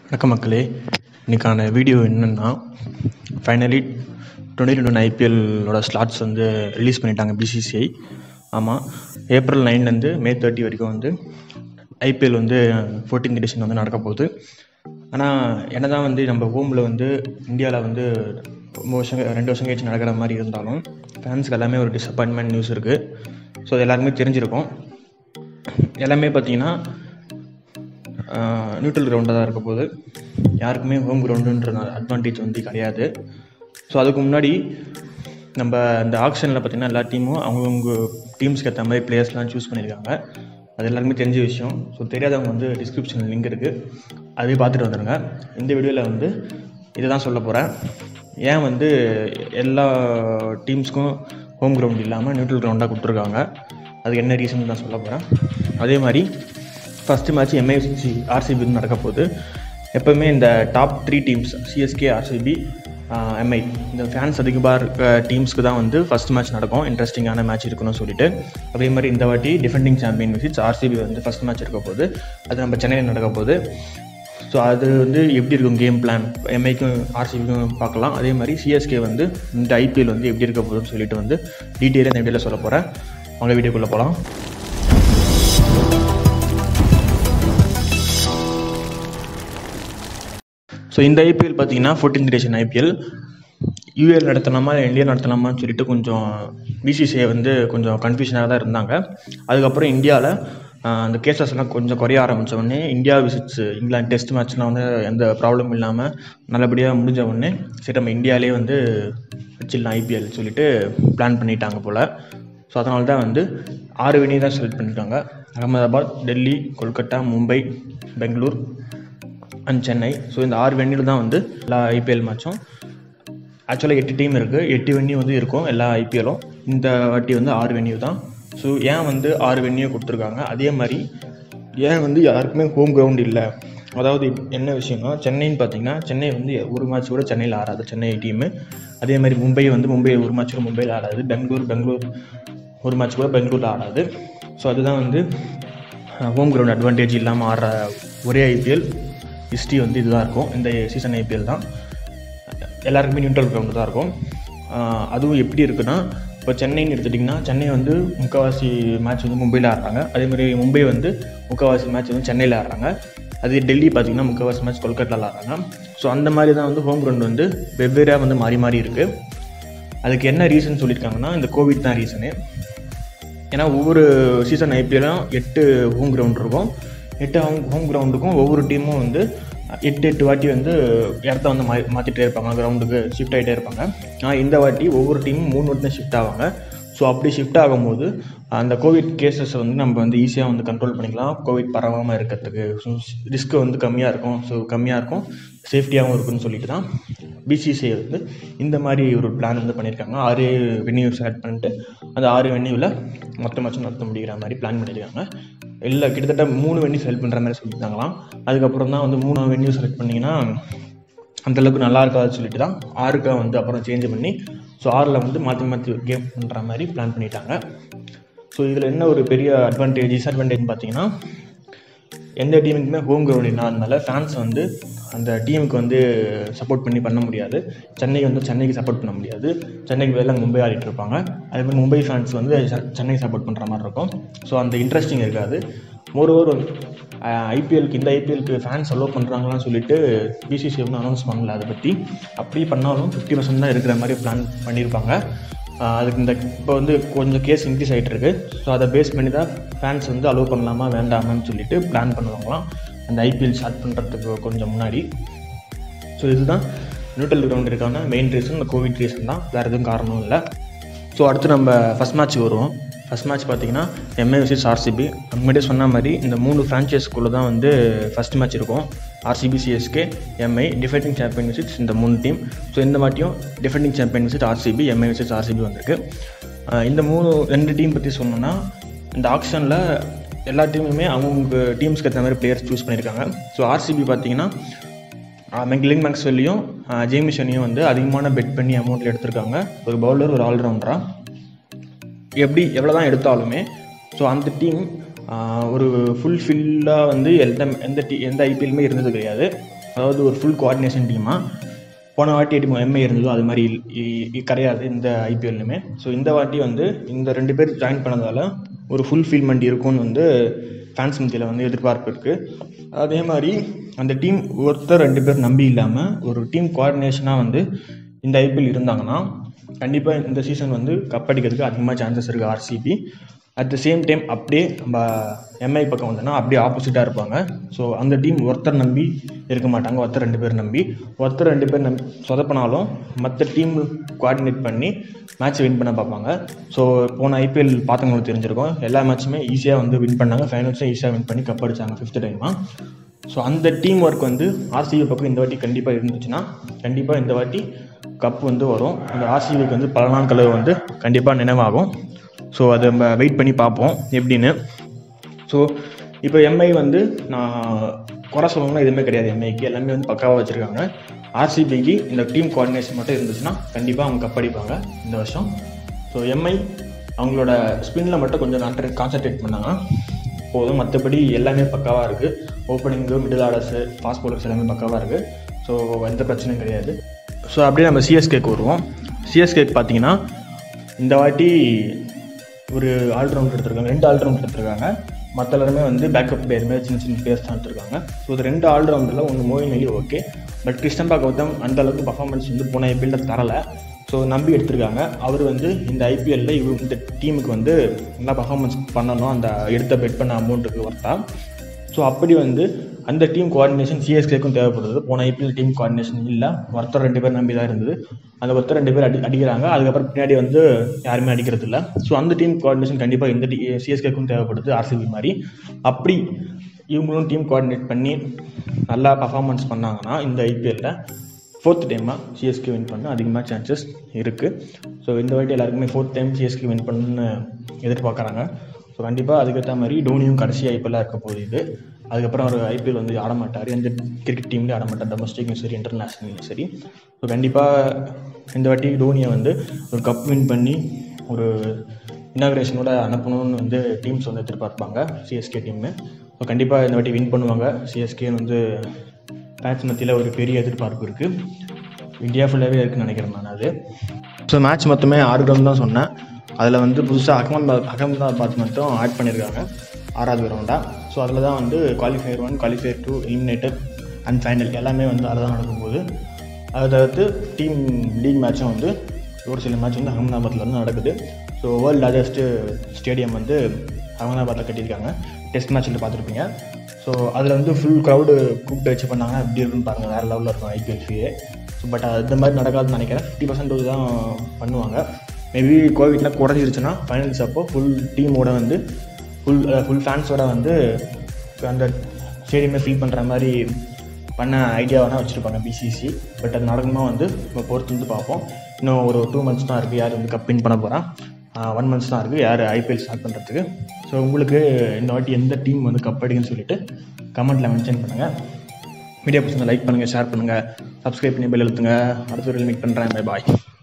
வணக்கம் மக்களே இன்றைக்கான வீடியோ என்னென்னா ஃபைனலி டுவெண்ட்டி டுவெண்ட்டி ஐபிஎல்லோட ஸ்லாட்ஸ் வந்து ரிலீஸ் பண்ணிட்டாங்க பிசிசிஐ ஆமாம் ஏப்ரல் நைன்லேருந்து மே தேர்ட்டி வரைக்கும் வந்து ஐபிஎல் வந்து ஃபோர்டீன்த் எடிஷன் வந்து நடக்க போகுது ஆனால் என்ன தான் வந்து நம்ம ஹோமில் வந்து இந்தியாவில் வந்து ரொம்ப வருஷம் ரெண்டு வருஷம் கழிச்சு நடக்கிற மாதிரி இருந்தாலும் ஃபேன்ஸுக்கு எல்லாமே ஒரு டிசப்பாயின்மெண்ட் நியூஸ் இருக்குது ஸோ அது எல்லாருக்குமே தெரிஞ்சிருக்கும் எல்லாமே பார்த்தீங்கன்னா நியூட்ரல் கிரவுண்டாக தான் இருக்க போகுது யாருக்குமே ஹோம் கிரவுண்டுன்ற அட்வான்டேஜ் வந்து கிடையாது ஸோ அதுக்கு முன்னாடி நம்ம இந்த ஆக்ஷனில் பார்த்திங்கன்னா எல்லா டீமும் அவங்கவுங்க டீம்ஸ்க்கு ஏற்ற மாதிரி பிளேயர்ஸ்லாம் சூஸ் பண்ணியிருக்காங்க அது எல்லாருக்குமே தெரிஞ்ச விஷயம் ஸோ தெரியாதவங்க வந்து டிஸ்கிரிப்ஷனில் லிங்க் இருக்குது அதையும் பார்த்துட்டு வந்துடுங்க இந்த வீடியோவில் வந்து இதை தான் சொல்ல போகிறேன் ஏன் வந்து எல்லா டீம்ஸ்க்கும் ஹோம் கிரவுண்ட் இல்லாமல் நியூட்ரல் கிரவுண்டாக கொடுத்துருக்காங்க அதுக்கு என்ன ரீசன் தான் சொல்ல போகிறேன் அதே மாதிரி ஃபஸ்ட்டு மேட்ச் எம்ஐசி ஆர்சிபி நடக்க போகுது எப்போவுமே இந்த top three teams CSK RCB MI இந்த ஃபேன்ஸ் அதிகமாக இருக்க டீம்ஸ்க்கு தான் வந்து ஃபஸ்ட் மேட்ச் நடக்கும் இன்ட்ரெஸ்டிங்கான மேட்ச் இருக்கணும்னு சொல்லிட்டு அதே மாதிரி இந்த வாட்டி டிஃபெண்டிங் சாம்பியன் விசிட்ஸ் ஆர்சிபி வந்து ஃபஸ்ட் மேட்ச் இருக்க போகுது அது நம்ம சென்னையில் நடக்க போகுது ஸோ அது வந்து எப்படி இருக்கும் கேம் பிளான் எம்ஐக்கும் ஆர்சிபிக்கும் பார்க்கலாம் அதே மாதிரி சிஎஸ்கே வந்து இந்த ஐபிஎல் வந்து எப்படி இருக்க போகுதுன்னு சொல்லிட்டு வந்து டீட்டெயிலாக இந்த வீடியோவில் சொல்ல போகிறேன் அவங்க வீடியோக்குள்ளே போகலாம் ஸோ இந்த ஐபிஎல் பார்த்தீங்கன்னா ஃபோர்டீன்த் எடிஷன் ஐபிஎல் யூஏல் நடத்தலாமா இல்லை இந்தியா நடத்தலாமான்னு சொல்லிட்டு கொஞ்சம் பிசிசிஐ வந்து கொஞ்சம் கன்ஃபியூஷனாக தான் இருந்தாங்க அதுக்கப்புறம் இந்தியாவில் அந்த கேசஸ் எல்லாம் கொஞ்சம் குறைய ஆரம்பித்த உடனே இந்தியா விசிட்ஸ் இங்கிலாந்து டெஸ்ட் மேட்ச்லாம் வந்து எந்த ப்ராப்ளமும் இல்லாமல் நல்லபடியாக முடிஞ்ச உடனே சரி நம்ம இந்தியாவிலே வந்து வச்சிடலாம் ஐபிஎல் சொல்லிட்டு பிளான் பண்ணிட்டாங்க போல் ஸோ அதனால தான் வந்து ஆறு வெனியூ தான் செலக்ட் பண்ணியிருக்காங்க அகமதாபாத் டெல்லி கொல்கட்டா மும்பை பெங்களூர் அண்ட் சென்னை ஸோ இந்த ஆறு வென்யூவில் தான் வந்து எல்லா ஐபிஎல் மேட்சும் ஆக்சுவலாக எட்டு டீம் இருக்குது எட்டு வென்யூ வந்து இருக்கும் எல்லா ஐபிஎல்லும் இந்த வாட்டி வந்து ஆறு வென்யூ தான் ஸோ ஏன் வந்து ஆறு வென்யூ கொடுத்துருக்காங்க அதே மாதிரி ஏன் வந்து யாருக்குமே ஹோம் கிரவுண்ட் இல்லை அதாவது என்ன விஷயம்னா சென்னைன்னு பார்த்தீங்கன்னா சென்னை வந்து ஒரு மேட்ச் கூட சென்னையில் ஆடாது சென்னை டீமு அதே மாதிரி மும்பை வந்து மும்பை ஒரு மேட்ச் கூட மும்பையில் ஆடாது பெங்களூர் பெங்களூர் ஒரு மேட்ச் கூட பெங்களூரில் ஆடாது ஸோ அதுதான் வந்து ஹோம் கிரவுண்ட் அட்வான்டேஜ் இல்லாமல் ஆடுற ஒரே ஐபிஎல் ஹிஸ்ட்ரி வந்து இதுதான் இருக்கும் இந்த சீசன் ஐபிஎல் தான் எல்லாருக்குமே நியூட்ரல் கிரவுண்டு தான் இருக்கும் அதுவும் எப்படி இருக்குன்னா இப்போ சென்னைன்னு எடுத்துட்டிங்கன்னா சென்னை வந்து முக்கால்வாசி மேட்ச் வந்து மும்பையில் ஆடுறாங்க அதேமாதிரி மும்பை வந்து முக்கால்வாசி மேட்ச் வந்து சென்னையில் ஆடுறாங்க அதே டெல்லி பார்த்திங்கன்னா முக்கால்வாசி மேட்ச் கொல்கட்டாவில் ஆடுறாங்க ஸோ அந்த மாதிரி தான் வந்து ஹோம் கிரவுண்ட் வந்து வெவ்வேறாக வந்து மாறி மாறி இருக்குது அதுக்கு என்ன ரீசன் சொல்லியிருக்காங்கன்னா இந்த கோவிட் தான் ரீசனு ஏன்னா ஒவ்வொரு சீசன் ஐபிஎல்லும் எட்டு ஹோம் கிரவுண்ட் இருக்கும் எட்டு ஹோம் ஹோம் கிரவுண்டுக்கும் ஒவ்வொரு டீமும் வந்து எட்டு எட்டு வாட்டி வந்து இடத்த வந்து மா மாற்றிட்டே இருப்பாங்க கிரவுண்டுக்கு ஷிஃப்ட் ஆகிட்டே இருப்பாங்க ஆனால் இந்த வாட்டி ஒவ்வொரு டீமும் மூணு வாட்டி தான் ஷிஃப்ட் ஆவாங்க ஸோ அப்படி ஷிஃப்ட் ஆகும்போது அந்த கோவிட் கேசஸை வந்து நம்ம வந்து ஈஸியாக வந்து கண்ட்ரோல் பண்ணிக்கலாம் கோவிட் பரவாமல் இருக்கிறதுக்கு ஸோ ரிஸ்க்கு வந்து கம்மியாக இருக்கும் ஸோ கம்மியாக இருக்கும் சேஃப்டியாகவும் இருக்குன்னு சொல்லிட்டு தான் பிசிசிஐ வந்து இந்த மாதிரி ஒரு பிளான் வந்து பண்ணியிருக்காங்க ஆறு வென்யூ செலக்ட் பண்ணிட்டு அந்த ஆறு வென்யூவில் மொத்த மேட்சும் நடத்த முடிகிற மாதிரி பிளான் பண்ணியிருக்காங்க இல்லை கிட்டத்தட்ட மூணு வென்யூ செலக்ட் பண்ணுற மாதிரி சொல்லியிருந்தாங்களாம் அதுக்கப்புறம் தான் வந்து மூணு வென்யூ செலக்ட் பண்ணிங்கன்னா அந்தளவுக்கு நல்லா இருக்காதுன்னு சொல்லிட்டு தான் ஆறுக்காக வந்து அப்புறம் சேஞ்ச் பண்ணி ஸோ ஆறில் வந்து மாற்றி மாற்றி கேம் பண்ணுற மாதிரி பிளான் பண்ணிட்டாங்க ஸோ இதில் என்ன ஒரு பெரிய அட்வான்டேஜ் டிஸ்அட்வான்டேஜ் பார்த்தீங்கன்னா எந்த டீமுக்குமே ஹோம் கிரவுண்ட் இல்லாதனால ஃபேன்ஸ் வந்து அந்த டீமுக்கு வந்து சப்போர்ட் பண்ணி பண்ண முடியாது சென்னைக்கு வந்து சென்னைக்கு சப்போர்ட் பண்ண முடியாது சென்னைக்கு வேலை மும்பை ஆடிட்டு இருப்பாங்க அதே மாதிரி மும்பை ஃபேன்ஸ் வந்து சென்னை சப்போர்ட் பண்ணுற மாதிரி இருக்கும் ஸோ அந்த இன்ட்ரெஸ்டிங் இருக்காது மோரோவர் ஐபிஎலுக்கு இந்த ஐபிஎலுக்கு ஃபேன்ஸ் அலோவ் பண்ணுறாங்களான்னு சொல்லிட்டு பிசிசி ஒன்றும் அனௌன்ஸ் பண்ணல அதை பற்றி அப்படி பண்ணாலும் ஃபிஃப்டி பர்சன்ட் தான் இருக்கிற மாதிரி பிளான் பண்ணியிருப்பாங்க அதுக்கு இந்த இப்போ வந்து கொஞ்சம் கேஸ் இன்க்ரீஸ் ஆகிட்டு இருக்கு ஸோ அதை பேஸ் பண்ணி தான் ஃபேன்ஸ் வந்து அலோவ் பண்ணலாமா வேண்டாமான்னு சொல்லிட்டு பிளான் பண்ணுவாங்களாம் அந்த ஐபிஎல் ஸ்டார்ட் பண்ணுறதுக்கு கொஞ்சம் முன்னாடி ஸோ இதுதான் நியூட்ரல் கிரவுண்ட் இருக்கான மெயின் ரீசன் இந்த கோவிட் ரீசன் தான் வேறு எதுவும் காரணம் இல்லை ஸோ அடுத்து நம்ம ஃபஸ்ட் மேட்ச் வருவோம் ஃபஸ்ட் மேட்ச் பார்த்தீங்கன்னா எம்ஏ விசிஸ் ஆர்சிபி முன்னாடியே சொன்ன மாதிரி இந்த மூணு ஃப்ரான்ச்சைஸ்குள்ளே தான் வந்து ஃபஸ்ட் மேட்ச் இருக்கும் RCB CSK MI defending champion விசிட்ஸ் இந்த மூணு டீம் ஸோ இந்த வாட்டியும் defending champion vs RCB MI விசிட்ஸ் ஆர்சிபி வந்திருக்கு இந்த மூணு ரெண்டு டீம் பற்றி சொன்னோன்னா இந்த ஆக்ஷனில் எல்லா டீமுமே அவங்கவுங்க டீம்ஸ்க்கு ஏற்ற மாதிரி பிளேயர்ஸ் சூஸ் பண்ணியிருக்காங்க ஸோ ஆர்சிபி பார்த்தீங்கன்னா மெக்லிங் மேக்ஸ்வெல்லையும் ஜேமிஷனையும் வந்து அதிகமான பெட் பண்ணி அமௌண்ட்டில் எடுத்திருக்காங்க ஒரு பவுலர் ஒரு ஆல்ரவுண்டராக எப்படி எவ்வளோ தான் எடுத்தாலுமே ஸோ அந்த டீம் ஒரு ஃபுல்ஃபில்லாக வந்து எந்த எந்த டீ எந்த ஐபிஎல்லுமே இருந்தது கிடையாது அதாவது ஒரு ஃபுல் கோஆர்டினேஷன் டீமாக போன வாட்டி எப்படி எம்ஐ இருந்ததோ அது மாதிரி இல்- இ- இ- கிடையாது இந்த ஐபிஎல்லுமே ஸோ இந்த வாட்டி வந்து இந்த ரெண்டு பேர் ஜாயின் பண்ணதால் ஒரு ஃபுல்ஃபில்மெண்ட் இருக்கும்னு வந்து ஃபேன்ஸ் மத்தியில் வந்து எதிர்பார்ப்பு இருக்குது அதே மாதிரி அந்த டீம் ஒருத்தர் ரெண்டு பேர் நம்பி இல்லாமல் ஒரு டீம் கோஆர்டினேஷனாக வந்து இந்த ஐபிஎல் இருந்தாங்கன்னா கண்டிப்பாக இந்த சீசன் வந்து கப் அடிக்கிறதுக்கு அதிகமாக சான்சஸ் இருக்குது RCB at the same time அப்படியே நம்ம எம்ஐ பக்கம் வந்தோன்னா அப்படியே ஆப்போசிட்டாக இருப்பாங்க ஸோ அந்த டீம் ஒருத்தர் நம்பி இருக்க மாட்டாங்க ஒருத்தர் ரெண்டு பேர் நம்பி ஒருத்தர் ரெண்டு பேர் நம்பி சொதப்பினாலும் மற்ற டீம் கோஆர்டினேட் பண்ணி மேட்ச் வின் பண்ண பார்ப்பாங்க ஸோ போன ஐபிஎல் பார்த்தவங்களுக்கு தெரிஞ்சிருக்கும் எல்லா மேட்சுமே ஈஸியாக வந்து வின் பண்ணாங்க ஃபைனல்ஸும் ஈஸியாக வின் பண்ணி கப் அடிச்சாங்க ஃபிஃப்த் டைமாக ஸோ அந்த டீம் ஒர்க் வந்து ஆர்சிபி பக்கம் இந்த வாட்டி கண்டிப்பாக இருந்துச்சுன்னா கண்டிப்பாக இந்த வாட்டி கப் வந்து வரும் அந்த ஆர்சிபிக்கு வந்து பல நாள் கலவு வந்து கண்டிப்பாக நினைவாகும் ஸோ அதை நம்ம வெயிட் பண்ணி பார்ப்போம் எப்படின்னு ஸோ இப்போ எம்ஐ வந்து நான் குறை சொல்லணும்னா எதுவுமே கிடையாது எம்ஐக்கு எல்லாமே வந்து பக்காவாக வச்சுருக்காங்க ஆர்சிபிக்கு இந்த டீம் கோஆர்டினேஷன் மட்டும் இருந்துச்சுன்னா கண்டிப்பாக அவங்க கப் அடிப்பாங்க இந்த வருஷம் ஸோ எம்ஐ அவங்களோட ஸ்பின்னில் மட்டும் கொஞ்சம் கான்சென்ட்ரேட் பண்ணாங்கன்னா போதும் மற்றபடி எல்லாமே பக்காவாக இருக்குது opening middle orders fast bowlers எல்லாமே பக்காவாக இருக்குது ஸோ எந்த பிரச்சனையும் கிடையாது ஸோ அப்படியே நம்ம சிஎஸ்கேக்கு வருவோம் சிஎஸ்கேக்கு பார்த்தீங்கன்னா இந்த வாட்டி ஒரு ஆல்ரவுண்ட் எடுத்திருக்காங்க ரெண்டு ஆல்ரவுண்ட் எடுத்திருக்காங்க மற்ற எல்லாருமே வந்து பேக்கப் பிளேயர் மாதிரி சின்ன சின்ன பிளேயர்ஸ் தான் எடுத்திருக்காங்க ஸோ இது ரெண்டு ஆல்ரவுண்டில் ஒன்று மோயின் அலி ஓகே பட் கிருஷ்ணம்பா கௌதம் அந்த அளவுக்கு பர்ஃபார்மன்ஸ் வந்து போன ஐபிஎல்ல தரலை ஸோ நம்பி எடுத்திருக்காங்க அவர் வந்து இந்த ஐபிஎல்ல இவர் இந்த டீமுக்கு வந்து நல்லா பர்ஃபார்மன்ஸ் பண்ணணும் அந்த எடுத்த பெட் பண்ண அமௌண்ட்டுக்கு ஒர்த்தா ஸோ அப்படி வந்து அந்த டீம் கோஆர்டினேஷன் சிஎஸ்கேக்கும் தேவைப்படுது போன ஐபிஎல் டீம் கோஆர்டினேஷன் இல்லை ஒருத்தர் ரெண்டு பேர் நம்பி தான் இருந்தது அந்த ஒருத்தர் ரெண்டு பேர் அடி அடிக்கிறாங்க அதுக்கப்புறம் பின்னாடி வந்து யாருமே அடிக்கிறது இல்லை ஸோ அந்த டீம் கோஆர்டினேஷன் கண்டிப்பாக இந்த சிஎஸ்கேக்கும் தேவைப்படுது ஆர்சிபி மாதிரி அப்படி இவங்களும் டீம் கோஆர்டினேட் பண்ணி நல்லா பர்ஃபார்மன்ஸ் பண்ணாங்கன்னா இந்த ஐபிஎல்ல ஃபோர்த் டைமாக சிஎஸ்கே வின் பண்ண அதிகமாக சான்சஸ் இருக்குது ஸோ இந்த வாட்டி எல்லாருக்குமே ஃபோர்த் டைம் சிஎஸ்கே வின் பண்ணணும்னு எதிர்பார்க்குறாங்க ஸோ கண்டிப்பாக அதுக்கேற்ற மாதிரி டோனியும் கடைசி ஐபிஎல்லாக இருக்க போகுது இது அதுக்கப்புறம் அவர் ஐபிஎல் வந்து ஆட மாட்டார் எந்த கிரிக்கெட் டீம்லேயும் ஆட மாட்டார் டொமஸ்டிக்கும் சரி இன்டர்நேஷ்னலும் சரி ஸோ கண்டிப்பாக இந்த வாட்டி டோனியை வந்து ஒரு கப் வின் பண்ணி ஒரு இனாகிரேஷனோட அனுப்பணும்னு வந்து டீம்ஸ் வந்து எதிர்பார்ப்பாங்க சிஎஸ்கே டீம்மு ஸோ கண்டிப்பாக இந்த வாட்டி வின் பண்ணுவாங்க சிஎஸ்கேன்னு வந்து மேட்ச் மத்தியில் ஒரு பெரிய எதிர்பார்ப்பு இருக்குது இந்தியா ஃபுல்லாகவே இருக்குன்னு நினைக்கிறேன் நான் அது ஸோ மேட்ச் மொத்தமே ஆறு கிரவுண்ட் தான் சொன்னேன் அதில் வந்து புதுசாக அகமதாபாத் அகமதாபாத் மட்டும் ஆட் பண்ணியிருக்காங்க ஆறாவது ரவுண்டாக ஸோ அதில் தான் வந்து qualifier one qualifier two eliminator and final எல்லாமே வந்து அதில் தான் நடக்கும் போது அதை தவிர்த்து டீம் லீக் மேட்சும் வந்து ஒரு சில மேட்ச் வந்து அகமதாபாத்தில் வந்து நடக்குது ஸோ வேர்ல்டு லார்ஜஸ்ட்டு ஸ்டேடியம் வந்து அகமதாபாத்தில் கட்டியிருக்காங்க டெஸ்ட் மேட்ச்சில் பார்த்துருப்பீங்க ஸோ அதில் வந்து ஃபுல் க்ரௌடு கூப்பிட்டு வச்சு பண்ணாங்கன்னா எப்படி இருக்குன்னு பாருங்கள் வேறு லெவலில் இருக்கும் ஐபிஎல் ஃபீயே ஸோ பட் அது மாதிரி நடக்காதுன்னு நினைக்கிறேன் ஃபிஃப்டி பர்சன்டேஜ் தான் பண்ணுவாங்க மேபி கோவிட்லாம் குறைஞ்சிருச்சுன்னா ஃபைனல்ஸ் அப்போ ஃபுல் டீமோட வந்து ஃபுல் ஃபுல் ஃபேன்ஸோட வந்து அந்த ஸ்டேடியமே ஃபில் பண்ணுற மாதிரி பண்ண ஐடியா வேணால் வச்சுருப்பாங்க பிசிசி பட் அது நடக்குமா வந்து நம்ம பொறுத்து வந்து பார்ப்போம் இன்னும் ஒரு டூ மந்த்ஸ் தான் இருக்குது யார் வந்து கப் வின் பண்ண போகிறா ஒன் மந்த்ஸ் தான் இருக்குது யார் ஐபிஎல் ஸ்டார்ட் பண்ணுறதுக்கு ஸோ உங்களுக்கு இந்த வாட்டி எந்த டீம் வந்து கப் அடிக்குன்னு சொல்லிட்டு கமெண்ட்டில் மென்ஷன் பண்ணுங்கள் வீடியோ பிடிச்சிருந்தா லைக் பண்ணுங்கள் ஷேர் பண்ணுங்கள் சப்ஸ்கிரைப் பண்ணி பெல் எழுத்துங்க அடுத்த வீடியோ மீட் பண்ணுறேன் பை பாய்